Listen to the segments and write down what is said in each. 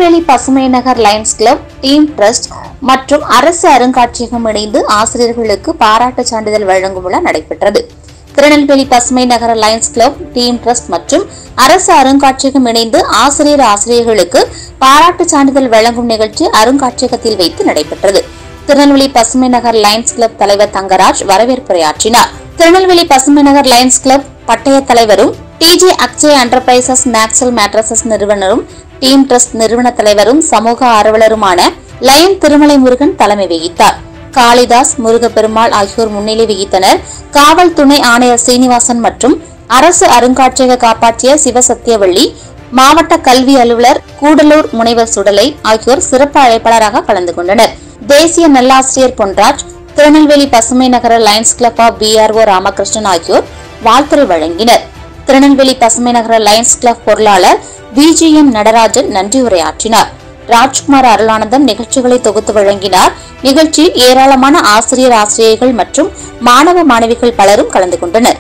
Tirunelveli Pasumai Nagar Lions club team trust மற்றும் அரசு அருங்காட்சியகம் இணைந்து ஆசிரியர்களுக்கு பாராட்டுச் சான்றிதழ் வழங்கும் விழா நடைபெற்றது Tirunelveli Pasumai Nagara Lions club team trust மற்றும் அரசு அருங்காட்சியகம் இணைந்து ஆசிரியர் ஆசிரியர்களுக்கு பாராட்டுச் சான்றிதழ் வழங்கும் நிகழ்ச்சி அருங்காட்சியகத்தில் வைத்து நடைபெற்றது திருநெல்வேலி பசுமை நகர் லயன்ஸ் கிளப் தலைவர் தங்கராஜ் வரவேற்புரையாற்றினார் திருநெல்வேலி பசுமை நகர் லயன்ஸ் கிளப் பட்டய தலைவரும் DJ Akshay enterprises Maxel mattresses நிறுவனரும் டீம் ட்ரஸ்ட் நிறுவன தலைவரும் சமூக ஆர்வலருமான லயன் திருமலை முருகன் தலைமை வகித்தார் காளிதாஸ் முருகப்பெருமாள் ஆகியோர் முன்னிலை வகித்தனர் காவல் துணை ஆணையர் சீனிவாசன் மற்றும் அரசு அருங்காட்சியக காப்பாற்றிய சிவசத்தியவள்ளி மாவட்ட கல்வி அலுவலர் கூடலூர் முனைவர் சுடலை ஆகியோர் சிறப்பு அழைப்பாளராக கலந்து கொண்டனர் தேசிய நல்லாசிரியர் Ponraj Tirunelveli Pasumai Nagara Lions club of PRO Ramakrishnan ஆகியோர் வாழ்த்துரை வழங்கினர் திருநெல்வேலி பசுமை நகர லயன்ஸ் கிளப் பொருளாளர் பிஜிஎம் நடராஜன் நன்றி உரையாற்றினார் ராஜ்குமார் அருளானந்தம் நிகழ்ச்சிகளை தொகுத்து வழங்கினார் நிகழ்ச்சியில் ஏராளமான ஆசிரியர் ஆசிரியர்கள் மற்றும் மாணவ மாணவிகள் பலரும் கலந்து கொண்டனர்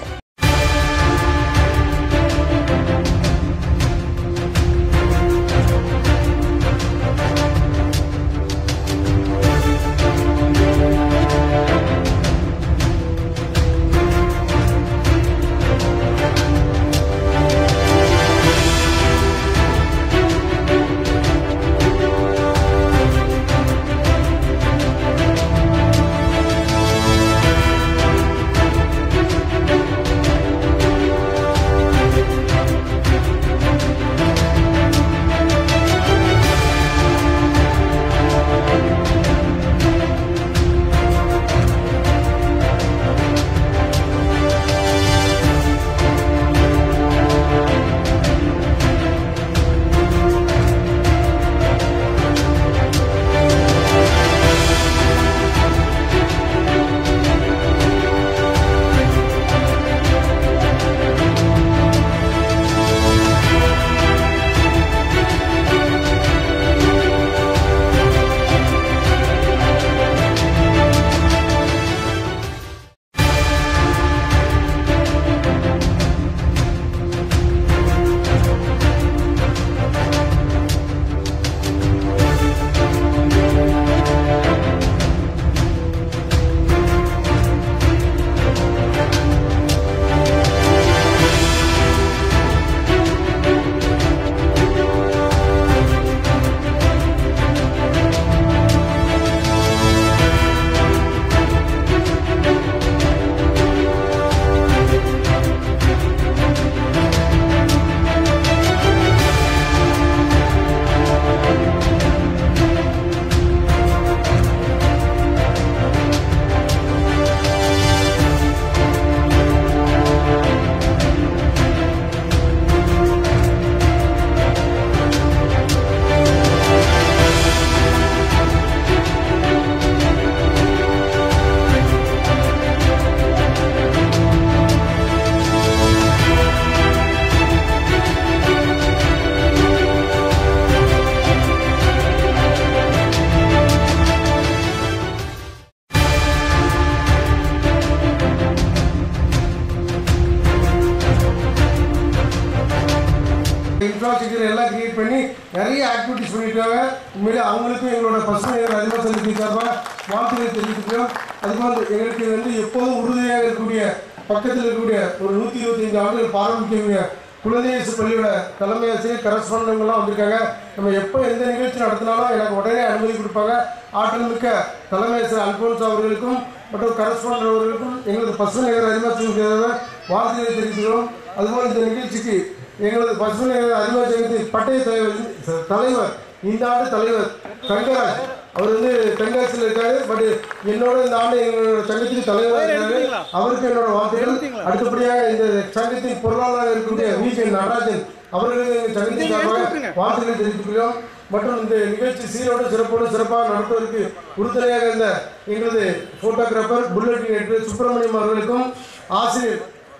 இன்ஃப்ராஸ்ட்ரக்சர் எல்லாம் கிரியேட் பண்ணி நிறைய ஆக்டிவிட்டிஸ் பண்ணியிருக்காங்க உண்மையிலே அவங்களுக்கும் எங்களோட பசுமை அறிமுக சமிதி சார்பாக வாழ்த்துக்களை தெரிவித்துக்கிறோம் அதுபோல் எங்களுக்கு வந்து எப்போதும் உறுதியாக இருக்கக்கூடிய பக்கத்தில் இருக்கக்கூடிய ஒரு நூற்றி இருபத்தைந்து ஆண்டுகள் பாரம்பரியக்கூடிய குழந்தையரசு பள்ளியோட தலைமை ஆசிரியர் கரஸ்பாண்டவங்களாம் வந்திருக்காங்க நம்ம எப்போ எந்த நிகழ்ச்சி நடத்தினாலும் எனக்கு உடனே அனுமதி கொடுப்பாங்க ஆற்றல் மிக்க தலைமை ஆசிரியர் அல்போன்ஸ் அவர்களுக்கும் மற்றும் கரஸ்பாண்டர் அவர்களுக்கும் எங்களது பசுமை நகர அறிமுக வாழ்த்துக்களை தெரிவிக்கிறோம் அதுபோல் இந்த நிகழ்ச்சிக்கு எங்களது பசுமை அறிவாலயத்தின் பட்டய தலைவர் தலைவர் இந்த ஆண்டு தலைவர் தங்கராஜ் அவர் வந்து தென்காசியில் இருக்காரு பட் என்னோட இந்த ஆண்டு எங்களோட சங்கத்தின் தலைவர் இருக்காரு அவருக்கு என்னோட வாழ்த்துக்கள் அடுத்தபடியாக இந்த சங்கத்தின் பொருளாளராக இருக்கக்கூடிய வி கே நடராஜன் அவர்களுக்கு எங்கள் சங்கத்தின் சார்பாக வாழ்த்துக்களை தெரிவித்துக்கிறோம் மற்றும் இந்த நிகழ்ச்சி சீரோடு சிறப்போடு சிறப்பாக நடத்துவதற்கு உறுதுணையாக இருந்த எங்களது போட்டோகிராஃபர் புல்லட் எடிட்டர் சுப்பிரமணியம் அவர்களுக்கும் ஆசிரியர்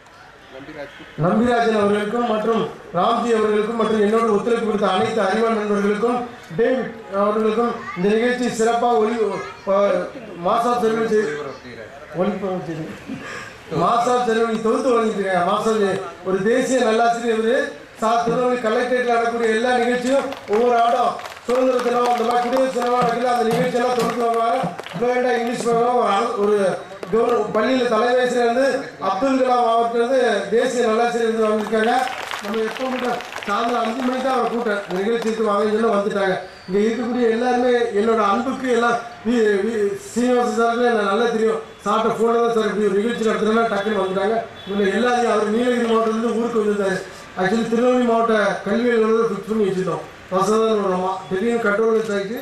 நம்பிராஜன் அவர்களுக்கும் மற்றும் ராம்ஜி அவர்களுக்கும் மற்றும் என்னோட ஒத்துழைப்பு கொடுத்த அனைத்து அறிவான் நண்பர்களுக்கும் டேவிட் அவர்களுக்கும் இந்த நிகழ்ச்சி சிறப்பாக ஒளி அஹ், மாசா செல்வன் செய்து ஒளிப்ப செய்து மாசா செல்வன் தொகுத்து வழங்கிட்டு மாசா ஒரு தேசிய நல்லாசிரியர் இவரு. சா திருநெல்வேலி கலெக்டரேட்டில் நடக்கக்கூடிய எல்லா நிகழ்ச்சியும் ஒவ்வொரு ஆடம் சுதந்திர தினம் அந்த மாதிரி குடியரசு தினம் நடக்குது அந்த நிகழ்ச்சியெல்லாம் தொடர்ந்து வருவாங்க ஃப்ளூயண்டாக இங்கிலீஷ் பேசுவாங்க ஒரு ஆள்- ஒரு கவர்னர் பள்ளியில் தலைவயசுல இருந்து அப்துல் கலாம் மாவட்டத்திலிருந்து தேசிய நல்லாசிரியர் இருந்து வந்திருக்காங்க நம்ம எப்போ கூட்டம் சாயந்தரம் அஞ்சு மணிக்கு தான் அவர் கூட்டம் இந்த நிகழ்ச்சிக்கு வாங்க சொல்லி வந்துட்டாங்க இங்கே இருக்கக்கூடிய எல்லாருமே என்னோட அன்புக்கு எல்லாம் வி- வி- சீனிவாச சாருக்கு எனக்கு நல்லா தெரியும் சாப்பிட்ட ஃபோனில் தான் சார் இப்படி ஒரு நிகழ்ச்சி நடத்துனா டக்குன்னு வந்துட்டாங்க இவங்க எல்லாரையும் அவர் நீலகிரி மாவட்டத்துலேருந்து ஊருக்கு வந்திருந்தாரு ஆக்சுவலி திருநெல்வேலி மாவட்ட கல்வி அலுவலர் ஃபிக்ஸ் பண்ணி வச்சுருந்தோம் வசதான் ஒரு அம்மா திடீர்னு கண்ட்ரோல் ஆகிட்டு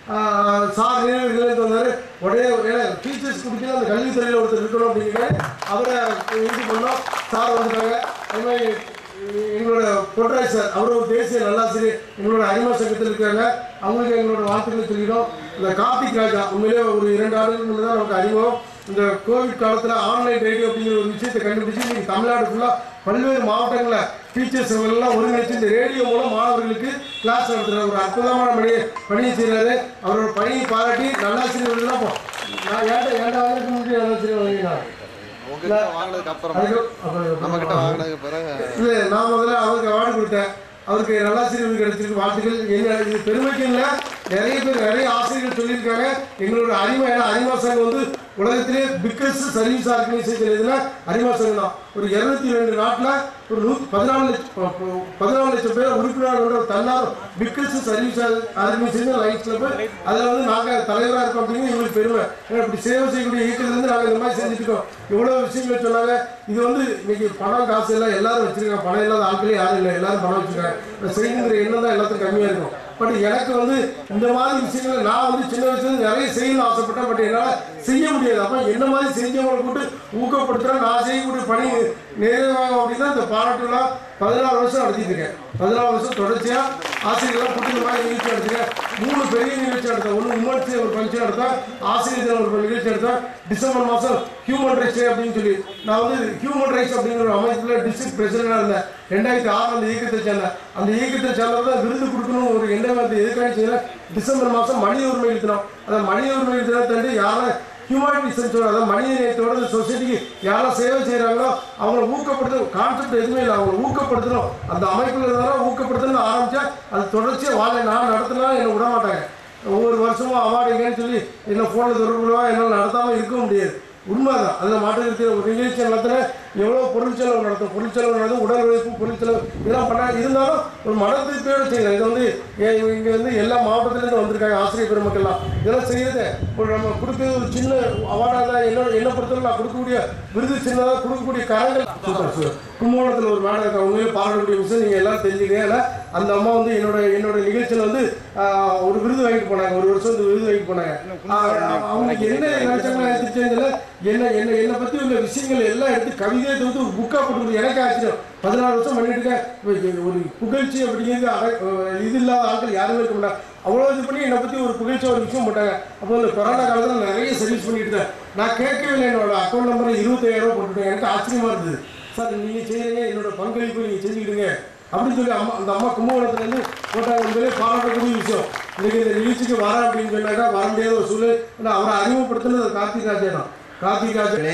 சார் நீலகிரிலேருந்து வந்தார் உடனே ஏன்னா டீச்சர்ஸ் குடிக்கல அந்த கல்வித்துறையில் ஒருத்தர் இருக்கணும் அப்படின்னு அவரை இது பண்ணோம் சார் வந்துட்டாங்க அது மாதிரி எங்களோட பொன்ராஜ் சார் அவர் ஒரு தேசிய நல்லாசிரியர் எங்களோட அறிமுக சங்கத்தில் இருக்காங்க அவங்களுக்கு எங்களோட வாழ்த்துக்களை சொல்லிடும் இந்த கார்த்திக் ராஜா உண்மையிலே ஒரு இரண்டு ஆண்டுகளுக்கு முன்னாடி தான் நமக்கு அறிமுகம் இந்த கோவிட் காலத்தில் ஆன்லைன் ரேடியோ அப்படிங்கிற ஒரு விஷயத்தை கண்டுபிடிச்சு இன்னைக்கு தமிழ்நாடு ஃபுல்லாக பல்வேறு மாவட்டங்களில் டீச்சர்ஸ் எல்லாம் ஒருங்கிணைச்சு இந்த ரேடியோ மூலம் மாணவர்களுக்கு கிளாஸ் நடத்துகிற ஒரு அற்புதமான பணி பணியை செய்கிறாரு அவரோட பணியை பாராட்டி நல்லாசிரியர்கள் தான் நான் ஏன்டா ஏன்டா வாங்கிட்டு முன்னாடி நல்லாசிரியர் வாங்கினா உங்ககிட்ட வாங்கினதுக்கு அப்புறம் அதுக்கு அப்புறம் நம்ம கிட்ட வாங்கினதுக்கு பிறகு இல்லை நான் முதல்ல அவருக்கு அவார்டு கொடுத்தேன் அவருக்கு நல்லாசிரியர் கிடைச்சிருக்கு வாழ்த்துக்கள் என்ன இது பெருமைக்கு இல்லை நிறைய பேர் நிறைய ஆசிரியர்கள் சொல்லியிருக்காங்க எங்களோட அறிமுக ஏன்னா அறிமுக சங்கம் வந்து உலகத்திலே பிக்கஸ்ட் சர்வீஸ் ஆர்கனைசேஷன் எதுனா அறிமுக சங்கம் தான் ஒரு இருநூத்தி ரெண்டு நாட்டில் ஒரு நூ பதினாலு லட்சம் பதினாலு லட்சம் பேர் உறுப்பினர்களோட தன்னார் பிக்கஸ்ட் சர்வீஸ் ஆர்கனைசேஷன் லைஃப் கிளப் அதில் வந்து நாங்கள் தலைவராக இருக்கோம் அப்படின்னு எங்களுக்கு பெருமை ஏன்னா இப்படி சேவை செய்யக்கூடிய இயக்கத்துலேருந்து நாங்கள் இந்த மாதிரி செஞ்சுட்டு இருக்கோம் இவ்வளோ விஷயங்கள் சொன்னாங்க இது வந்து இன்னைக்கு பணம் காசு எல்லாம் எல்லாரும் வச்சிருக்காங்க பணம் இல்லாத ஆட்களே யாரும் இல்லை எல்லாரும் பணம் வச்சிருக்காங்க செய்யுங்கிற எண்ணம் தான் எல்லாத்துக்கும் கம்மியாக இருக்கும் பட் எனக்கு வந்து இந்த மாதிரி விஷயங்களை நான் வந்து சின்ன வயசுல இருந்து நிறைய செய்யணும்னு ஆசைப்பட்டேன் பட் என்னால் செய்ய முடியாது அப்போ என்ன மாதிரி செஞ்சவங்களை கூட்டு ஊக்கப்படுத்துகிறேன் நான் செய்யக்கூடிய பணி நிறைவாகும் அப்படின்னா இந்த பாராட்டுலாம் பதினாறு வருஷம் நடத்திட்டு இருக்கேன் பதினாறு வருஷம் தொடர்ச்சியாக ஆசிரியர்களாக கூட்டு இந்த மாதிரி நிகழ்ச்சி நடத்திருக்கேன் மூணு பெரிய நிகழ்ச்சி நடத்தேன் ஒன்று உமன்ஸ் டே ஒரு ஃபங்க்ஷன் நடத்தேன் ஆசிரியர் தினம் ஒரு நிகழ்ச்சி நடத்தேன் டிசம்பர் மாதம் ஹியூமன் ரைட்ஸ் டே அப்படின்னு சொல்லி நான் வந்து ஹியூமன் ரைட்ஸ் அப்படிங்கிற ஒரு அமைப்பில் டிஸ்ட்ரிக்ட் பிரசிடண்டாக இருந்தேன் ரெண்டாயிரத்தி ஆறு அந்த இயக்கத்தை சேர்ந்தேன் அந்த இயக்கத்தை சேர்ந்தது தான் விருது கொடுக்கணும் ஒரு எண்ணம் வந்து எதுக்காக செய்யல டிசம்பர் மாதம் மனித உரிமை தினம் அந்த மனித உரிமை தினத்தன்று யாரும் ஹியூமானிட்டிஸ் அதாவது மனித நேயத்தோட இந்த சொசைட்டிக்கு யாரெல்லாம் சேவை செய்கிறாங்களோ அவங்கள ஊக்கப்படுத்த கான்செப்ட் எதுவுமே இல்லை அவங்களை ஊக்கப்படுத்தணும் அந்த அமைப்பில் இருந்தாலும் ஊக்கப்படுத்தணும்னு ஆரம்பித்தா அது தொடர்ச்சியாக வாழ நான் நடத்தினா என்னை விட மாட்டாங்க ஒவ்வொரு வருஷமும் அவார்டு எங்கேன்னு சொல்லி என்ன ஃபோனில் தொடர்புடுவா என்னால் நடத்தாமல் இருக்க முடியாது உண்மைதான் அதில் மாற்று ஒரு நிகழ்ச்சி நடத்துகிற எவ்வளோ பொருள் செலவு நடத்தும் பொருள் செலவு நடத்தும் உடல் உழைப்பு பொருள் செலவு இதெல்லாம் பண்ண இருந்தாலும் ஒரு மன திருப்தியோடு செய்யலாம் இது வந்து இங்கே வந்து எல்லா மாவட்டத்துலேருந்து வந்திருக்காங்க ஆசிரியர் பெருமக்கள்லாம் இதெல்லாம் செய்யறது ஒரு நம்ம கொடுக்குறது ஒரு சின்ன அவார்டாக தான் என்னோட என்ன பொறுத்தவரை நான் கொடுக்கக்கூடிய விருது சின்னதாக கொடுக்கக்கூடிய கரங்கள் சூப்பர் சூப்பர் கும்பகோணத்தில் ஒரு மேடம் இருக்காங்க உண்மையிலே பாராட்டக்கூடிய விஷயம் நீங்கள் எல்லாரும் தெரிஞ்சுக்கங்க ஏன்னா அந்த அம்மா வந்து என்னோட என்னோட நிகழ்ச்சியில் வந்து ஆஹ், ஒரு விருது வாங்கிட்டு போனாங்க ஒரு வருஷம் இந்த விருது வாங்கிட்டு போனாங்க ஆஹ், அவங்களுக்கு என்ன நினைச்சாங்களா திருச்செந்தில் என்ன என்ன என்னை பற்றி உள்ள விஷயங்கள் எல்லாம் எடுத்து கவிதையை வந்து ஒரு புக்காக போட்டு எனக்கு ஆச்சரியம் பதினாறு வருஷம் பண்ணிட்டு இருக்கேன் இப்ப ஒரு புகழ்ச்சி அப்படிங்கிறது அக- அஹ் இது இல்லாத ஆட்கள் யாருமே இருக்க மாட்டாங்க அவ்வளோ இது பண்ணி என்னை பற்றி ஒரு புகழ்ச்சி ஒரு விஷயம் போட்டாங்க அப்போ இந்த கொரோனா காலத்தில் நிறைய சர்வீஸ் பண்ணிட்டு இருந்தேன் நான் கேட்கவே இல்லை என்னோட அக்கௌண்ட் நம்பர் இருபத்தாயிரம் ரூபாய் போட்டுட்டேன் எனக்கு ஆச்சரியமா இருந்தது சார் நீங்கள் செய்கிறீங்க என்னோட பங்களிப்பு நீங்கள் செஞ்சுக்கிடுங்க அப்படின்னு சொல்லி அம்மா அந்த அம்மா கும்பகோணத்துலேருந்து போட்டாங்க உண்மையிலே பாராட்டக்கூடிய விஷயம் இன்னைக்கு இந்த நிகழ்ச்சிக்கு வரேன் அப்படின்னு சொன்னாக்கா வர முடியாத ஒரு சூழ்நிலை ஏன்னா அவரை அறிமுகப்படுத்தினது கார்த்திக் ராஜா தான் கார்த்திக் ராஜா அவர்களே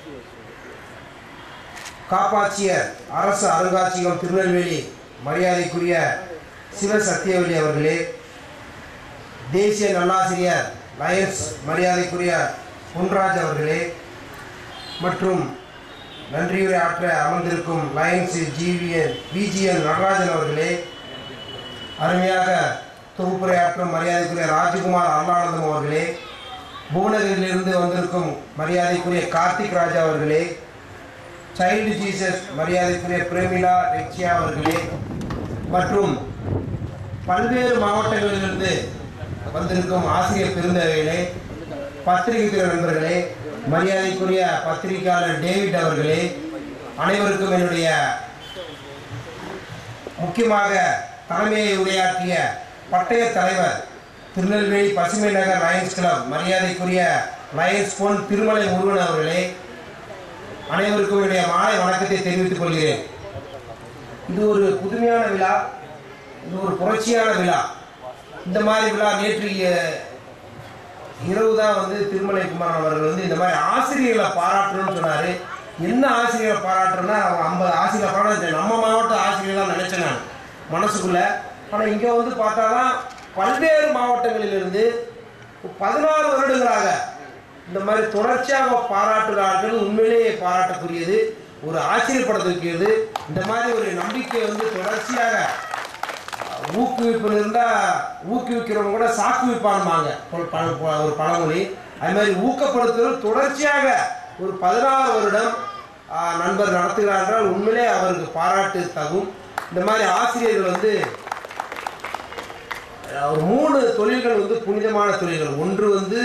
காப்பாற்றிய அரசு அருங்காட்சியகம் திருநெல்வேலி மரியாதைக்குரிய சிவ சத்தியவெளி அவர்களே தேசிய நல்லாசிரியர் லயன்ஸ் மரியாதைக்குரிய பொன்ராஜ் அவர்களே மற்றும் நன்றியுரை ஆற்ற அமர்ந்திருக்கும் லயன்ஸ் ஜிவிஎன் விஜிஎன் நடராஜன் அவர்களே அருமையாக தொகுப்புரையாற்றும் மரியாதைக்குரிய ராஜகுமார் அருளானந்தம் அவர்களே புவனகிரியிலிருந்து வந்திருக்கும் மரியாதைக்குரிய கார்த்திக் ராஜா அவர்களே சைல்டு ஜீசஸ் மரியாதைக்குரிய பிரேமிலா லெக்ஷியா அவர்களே மற்றும் பல்வேறு மாவட்டங்களிலிருந்து வந்திருக்கும் ஆசிரியர் பெருந்தகைகளே பத்திரிகை துறை நண்பர்களே மரியாதைக்குரிய பத்திரிகையாளர் டேவிட் அவர்களே அனைவருக்கும் என்னுடைய முக்கியமாக தலைமையை உரையாற்றிய பட்டய தலைவர் திருநெல்வேலி பசுமை நகர் லயன்ஸ் கிளப் மரியாதைக்குரிய லயன்ஸ் பொன் திருமலை முருகன் அவர்களே அனைவருக்கும் என்னுடைய மாலை வணக்கத்தை தெரிவித்துக் கொள்கிறேன் இது ஒரு புதுமையான விழா இது ஒரு புரட்சியான விழா இந்த மாதிரி விழா நேற்று அஹ், இரவு தான் வந்து திருமலை குமாரன் அவர்கள் வந்து இந்த மாதிரி ஆசிரியர்களை பாராட்டணும்னு சொன்னாரு என்ன ஆசிரியரை பாராட்டுறோம்னா அவங்க ஐம்பது ஆசிரியரை பாராட்டு நம்ம மாவட்ட ஆசிரியர் தான் நினைச்சேன் நான் மனசுக்குள்ள ஆனால் இங்கே வந்து பார்த்தாதான் பல்வேறு மாவட்டங்களிலிருந்து பதினாறு வருடங்களாக இந்த மாதிரி தொடர்ச்சியாக பாராட்டுகிறார்கள் உண்மையிலேயே பாராட்டக்கூடியது ஒரு ஆச்சரியப்படக்கூடியது இந்த மாதிரி ஒரு நம்பிக்கை வந்து தொடர்ச்சியாக ஊக்குவிப்பில் இருந்தால் ஊக்குவிக்கிறவங்க கூட சாக்குவிப்பான்பாங்க ஒரு பழ- ஒரு பழமொழி அது மாதிரி ஊக்கப்படுத்துதல் தொடர்ச்சியாக ஒரு பதினாறு வருடம் ஆ, நண்பர் நடத்துகிறார் என்றால் உண்மையிலே அவருக்கு பாராட்டு தகும் இந்த மாதிரி ஆசிரியர்கள் வந்து அஹ், ஒரு மூணு தொழில்கள் வந்து புனிதமான தொழில்கள் ஒன்று வந்து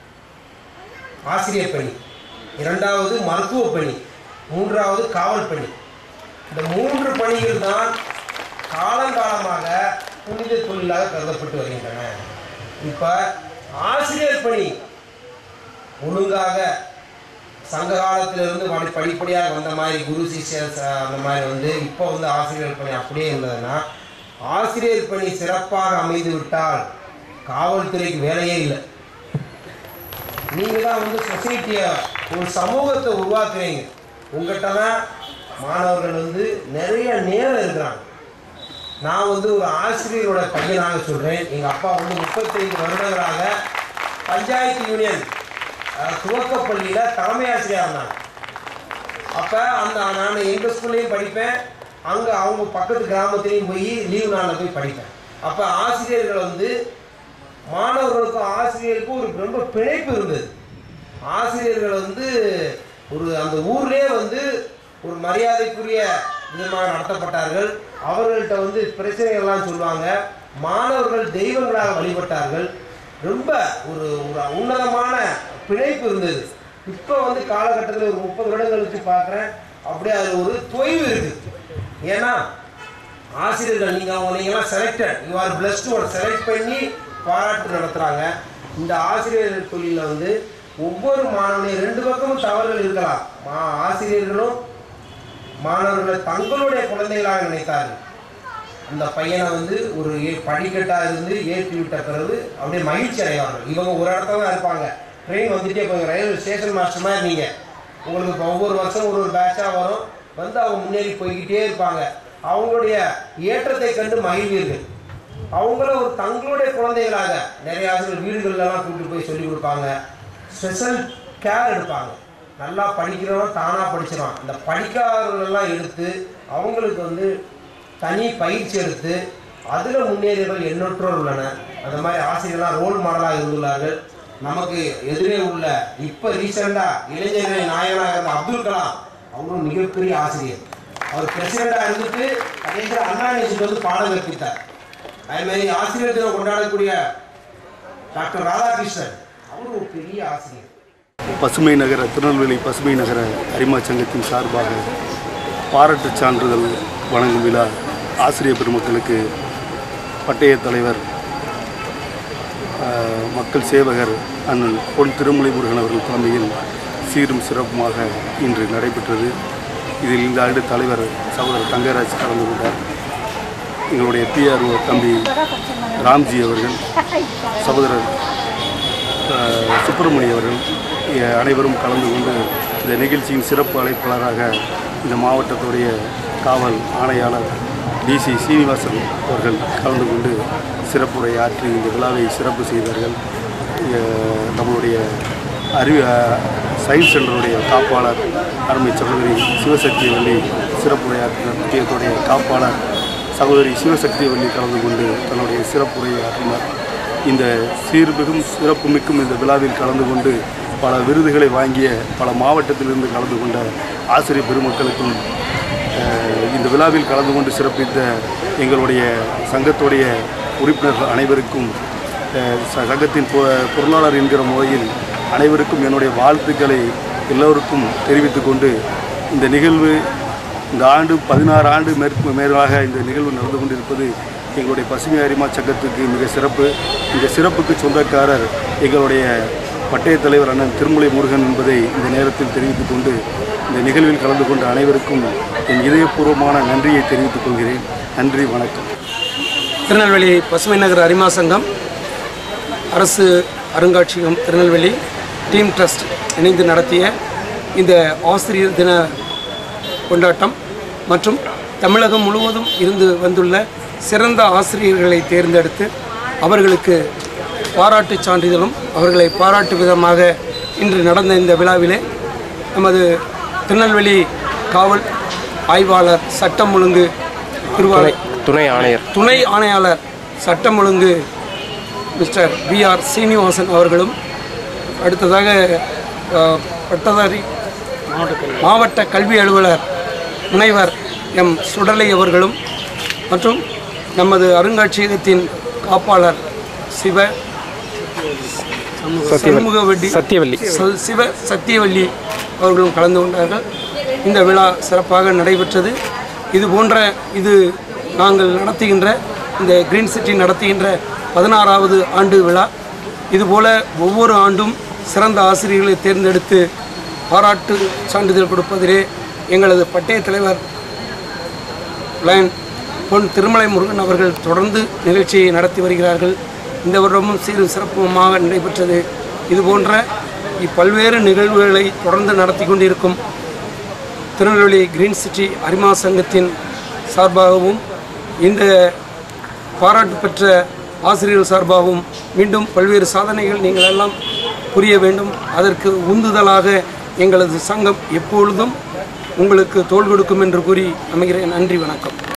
ஆசிரியர் பணி இரண்டாவது மருத்துவ பணி மூன்றாவது காவல் பணி இந்த மூன்று பணிகள் தான் காலங்காலமாக புனித தொழிலாக கருதப்பட்டு வருகின்றன இப்போ ஆசிரியர் பணி ஒழுங்காக சங்க காலத்திலிருந்து படி படிப்படியாக வந்த மாதிரி குரு சிஷ்யர் ச- அந்த மாதிரி வந்து இப்போ வந்து ஆசிரியர் பணி அப்படியே இருந்ததுன்னா ஆசிரியர் பணி சிறப்பாக அமைந்து விட்டால் காவல்துறைக்கு வேலையே இல்லை நீங்கள் தான் வந்து சொசைட்டியை ஒரு சமூகத்தை உருவாக்குறீங்க உங்கள்கிட்ட தான் மாணவர்கள் வந்து நிறைய நேரம் இருக்கிறாங்க நான் வந்து ஒரு ஆசிரியரோட பையனாக சொல்கிறேன் எங்கள் அப்பா வந்து முப்பத்தைந்து வருடங்களாக பஞ்சாயத்து யூனியன் அஹ், துவக்கப்பள்ளியில் தலைமை ஆசிரியராக இருந்தாங்க அப்போ அந்த நான் எங்கள் ஸ்கூல்லையும் படிப்பேன் அங்கே அவங்க பக்கத்து கிராமத்துலேயும் போய் லீவு நாளில் போய் படிப்பேன் அப்போ ஆசிரியர்கள் வந்து மாணவர்களுக்கும் ஆசிரியருக்கும் ஒரு ரொம்ப பிணைப்பு இருந்தது ஆசிரியர்கள் வந்து ஒரு அந்த ஊர்லேயே வந்து ஒரு மரியாதைக்குரிய விதமாக நடத்தப்பட்டார்கள் அவர்கள்ட்ட வந்து பிரச்சனைகள்லாம் சொல்லுவாங்க மாணவர்கள் தெய்வங்களாக வழிபட்டார்கள் ரொம்ப ஒரு ஒரு உன்னதமான பிணைப்பு இருந்தது இப்போ வந்து காலகட்டத்தில் ஒரு முப்பது வருடங்கள் வச்சு பார்க்குறேன் அப்படியே அது ஒரு தொய்வு இருக்குது ஏன்னா ஆசிரியர்கள் நீங்கள் அவங்க நீங்களாம் செலக்டட் யூ ஆர் பிளஸ்டு ஒரு செலக்ட் பண்ணி பாராட்டு நடத்துகிறாங்க இந்த ஆசிரியர் தொழிலில் வந்து ஒவ்வொரு மாணவனையும் ரெண்டு பக்கமும் தவறுகள் இருக்கலாம் மா ஆசிரியர்களும் மாணவர்களை தங்களுடைய குழந்தைகளாக நினைத்தார்கள் அந்த பையனை வந்து ஒரு ஏ- படிக்கட்டாக இருந்து ஏற்றி விட்ட பிறகு அப்படியே மகிழ்ச்சி அடைவார்கள் இவங்க ஒரு இடத்துல தான் இருப்பாங்க ட்ரெயின் வந்துட்டே போய் ரயில்வே ஸ்டேஷன் மாஸ்டர் மாதிரி நீங்கள் உங்களுக்கு இப்போ ஒவ்வொரு வருஷம் ஒரு ஒரு பேட்சாக வரும் வந்து அவங்க முன்னேறி போய்கிட்டே இருப்பாங்க அவங்களுடைய ஏற்றத்தை கண்டு மகிழ்வீர்கள் அவங்கள ஒரு தங்களுடைய குழந்தைகளாக நிறைய ஆசிரியர் வீடுகள்லாம் கூப்பிட்டு போய் சொல்லி கொடுப்பாங்க ஸ்பெஷல் கேர் எடுப்பாங்க நல்லா படிக்கிறவன் தானாக படிச்சிருவான் இந்த படிக்காதவர்களெல்லாம் எடுத்து அவங்களுக்கு வந்து தனி பயிற்சி எடுத்து அதில் முன்னேறியவர்கள் எண்ணற்றோர் உள்ளனர் அந்த மாதிரி ஆசிரியர்களாக ரோல் மாடலாக இருந்துள்ளார்கள் நமக்கு எதிரே உள்ள இப்போ ரீசெண்டாக இளைஞர்களின் நாயகனாக இருந்த அப்துல் கலாம் அவரும் மிகப்பெரிய ஆசிரியர் அவர் பிரசிடண்டாக இருந்துட்டு கடைசியில் அண்ணா யூனிவர்சிட்டி வந்து பாடம் கற்பித்தார் அதே மாதிரி ஆசிரியர் தினம் கொண்டாடக்கூடிய டாக்டர் ராதாகிருஷ்ணன் அவரும் ஒரு பெரிய ஆசிரியர் பசுமை நகர திருநெல்வேலி பசுமை நகர அரிமா சங்கத்தின் சார்பாக பாராட்டுச் சான்றிதழ் வழங்கும் விழா ஆசிரியர் பெருமக்களுக்கு பட்டய தலைவர் ஆஹ், மக்கள் சேவகர் அண்ணன் பொன் திருமலை முருகன் அவர்கள் தலைமையில் சீரும் சிறப்புமாக இன்று நடைபெற்றது இதில் இந்த ஆண்டு தலைவர் சகோதரர் தங்கராஜ் கலந்து கொண்டார் எங்களுடைய பிஆர்ஓ தம்பி ராம்ஜி அவர்கள் சகோதரர் அஹ், சுப்பிரமணி அவர்கள் எ- அனைவரும் கலந்து கொண்டு இந்த நிகழ்ச்சியின் சிறப்பு அழைப்பாளராக இந்த மாவட்டத்துடைய காவல் ஆணையாளர் டிசி சீனிவாசன் அவர்கள் கலந்து கொண்டு சிறப்புரை ஆற்றி இந்த விழாவை சிறப்பு செய்தார்கள் எ- நம்மளுடைய அறிவு சயின்ஸ் சென்டருடைய காப்பாளர் அருமை சகோதரி சிவசக்திவல்லி சிறப்புரையாற்றிய காப்பாளர் சகோதரி சிவசக்திவல்லி கலந்து கொண்டு தன்னுடைய சிறப்புரையை ஆற்றினார் இந்த சீர்மிகும் சிறப்புமிக்கும் இந்த விழாவில் கலந்து கொண்டு பல விருதுகளை வாங்கிய பல மாவட்டத்திலிருந்து கலந்து கொண்ட ஆசிரியர் பெருமக்களுக்கும் அஹ், இந்த விழாவில் கலந்து கொண்டு சிறப்பித்த எங்களுடைய சங்கத்துடைய உறுப்பினர்கள் அனைவருக்கும் அஹ், ச- சங்கத்தின் பொ- பொருளாளர் என்கிற முறையில் அனைவருக்கும் என்னுடைய வாழ்த்துக்களை எல்லோருக்கும் தெரிவித்துக் கொண்டு இந்த நிகழ்வு இந்த ஆண்டு பதினாறு ஆண்டு மேற்கு மேலாக இந்த நிகழ்வு நடந்து கொண்டிருப்பது எங்களுடைய பசுமை அரிமா சங்கத்துக்கு மிக சிறப்பு இந்த சிறப்புக்கு சொந்தக்காரர் எங்களுடைய பட்டய தலைவர் அண்ணன் திருமலை முருகன் என்பதை இந்த நேரத்தில் தெரிவித்துக் கொண்டு இந்த நிகழ்வில் கலந்து கொண்ட அனைவருக்கும் என் இதயபூர்வமான நன்றியை தெரிவித்துக் கொள்கிறேன் நன்றி வணக்கம் திருநெல்வேலி பசுமை நகர் அரிமா சங்கம் அரசு அருங்காட்சியகம் திருநெல்வேலி டீம் ட்ரஸ்ட் இணைந்து நடத்திய இந்த ஆசிரியர் தின கொண்டாட்டம் மற்றும் தமிழகம் முழுவதும் இருந்து வந்துள்ள சிறந்த ஆசிரியர்களை தேர்ந்தெடுத்து அவர்களுக்கு பாராட்டுச் சான்றிதழும் அவர்களை பாராட்டு விதமாக இன்று நடந்த இந்த விழாவிலே நமது திருநெல்வேலி காவல் ஆய்வாளர் சட்டம் ஒழுங்கு திருவாலை துணை ஆணையர் துணை ஆணையாளர் சட்டம் ஒழுங்கு மிஸ்டர் பி ஆர் சீனிவாசன் அவர்களும் அடுத்ததாக அஹ், பட்டதாரி மாவட்ட கல்வி அலுவலர் முனைவர் எம் சுடலை அவர்களும் மற்றும் நமது அருங்காட்சியகத்தின் காப்பாளர் சிவ சண்முகவல்லி சத்தியவல்லி ச- சிவ சத்தியவல்லி அவர்களும் கலந்து கொண்டார்கள் இந்த விழா சிறப்பாக நடைபெற்றது இது போன்ற இது நாங்கள் நடத்துகின்ற இந்த கிரீன் சிட்டி நடத்துகின்ற பதினாறாவது ஆண்டு விழா இதுபோல ஒவ்வொரு ஆண்டும் சிறந்த ஆசிரியர்களை தேர்ந்தெடுத்து பாராட்டு சான்றிதழ் கொடுப்பதிலே எங்களது பட்டய தலைவர் லயன் பொன் திருமலை முருகன் அவர்கள் தொடர்ந்து நிகழ்ச்சியை நடத்தி வருகிறார்கள் இந்த வருடமும் சீரும் சிறப்புமாக நடைபெற்றது இதுபோன்ற இப்பல்வேறு நிகழ்வுகளை தொடர்ந்து நடத்தி கொண்டிருக்கும் திருநெல்வேலி கிரீன் சிட்டி அரிமா சங்கத்தின் சார்பாகவும் இந்த பாராட்டு பெற்ற ஆசிரியர்கள் சார்பாகவும் மீண்டும் பல்வேறு சாதனைகள் நீங்கள் எல்லாம் புரிய வேண்டும் அதற்கு உந்துதலாக எங்களது சங்கம் எப்பொழுதும் உங்களுக்கு தோள் கொடுக்கும் என்று கூறி அமைகிறேன் நன்றி வணக்கம்